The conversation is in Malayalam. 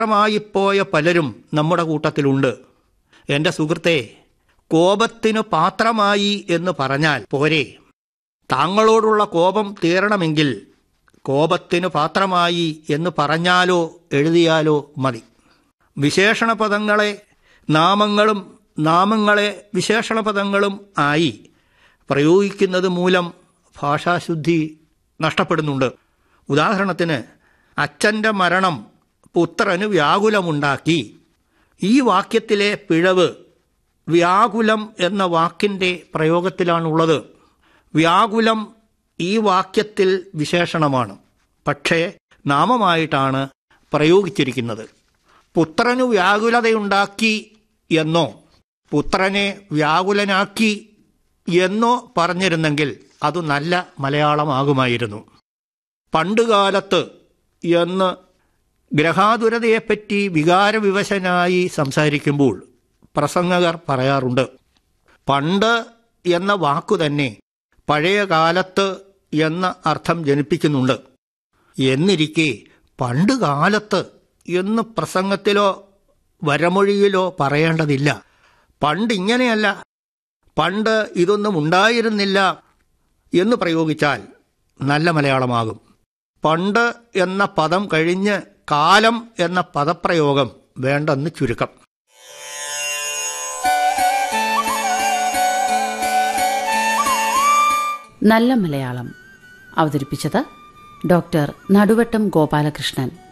പാത്രമായിപ്പോയ പലരും നമ്മുടെ കൂട്ടത്തിലുണ്ട് എൻ്റെ സുഹൃത്തെ കോപത്തിനു പാത്രമായി എന്ന് പറഞ്ഞാൽ പോരെ താങ്കളോടുള്ള കോപം തീരണമെങ്കിൽ കോപത്തിനു പാത്രമായി എന്ന് പറഞ്ഞാലോ എഴുതിയാലോ മതി വിശേഷണ പദങ്ങളെ നാമങ്ങളും നാമങ്ങളെ വിശേഷണ പദങ്ങളും ആയി പ്രയോഗിക്കുന്നത് മൂലം ഭാഷാശുദ്ധി നഷ്ടപ്പെടുന്നുണ്ട് ഉദാഹരണത്തിന് അച്ഛൻ്റെ മരണം പുത്രന് വ്യാകുലമുണ്ടാക്കി ഈ വാക്യത്തിലെ പിഴവ് വ്യാകുലം എന്ന വാക്കിൻ്റെ പ്രയോഗത്തിലാണുള്ളത് വ്യാകുലം ഈ വാക്യത്തിൽ വിശേഷണമാണ് പക്ഷേ നാമമായിട്ടാണ് പ്രയോഗിച്ചിരിക്കുന്നത് പുത്രനു വ്യാകുലതയുണ്ടാക്കി എന്നോ പുത്രനെ വ്യാകുലനാക്കി എന്നോ പറഞ്ഞിരുന്നെങ്കിൽ അത് നല്ല മലയാളമാകുമായിരുന്നു പണ്ടുകാലത്ത് എന്ന് ഗ്രഹാതുരതയെപ്പറ്റി വികാരവിവശനായി സംസാരിക്കുമ്പോൾ പ്രസംഗകർ പറയാറുണ്ട് പണ്ട് എന്ന വാക്കു തന്നെ പഴയ കാലത്ത് എന്ന അർത്ഥം ജനിപ്പിക്കുന്നുണ്ട് എന്നിരിക്കെ പണ്ട് കാലത്ത് എന്ന് പ്രസംഗത്തിലോ വരമൊഴിയിലോ പറയേണ്ടതില്ല പണ്ട് ഇങ്ങനെയല്ല പണ്ട് ഇതൊന്നും ഉണ്ടായിരുന്നില്ല എന്ന് പ്രയോഗിച്ചാൽ നല്ല മലയാളമാകും പണ്ട് എന്ന പദം കഴിഞ്ഞ് കാലം എന്ന പദപ്രയോഗം വേണ്ടെന്ന് ചുരുക്കം നല്ല മലയാളം അവതരിപ്പിച്ചത് ഡോക്ടർ നടുവട്ടം ഗോപാലകൃഷ്ണൻ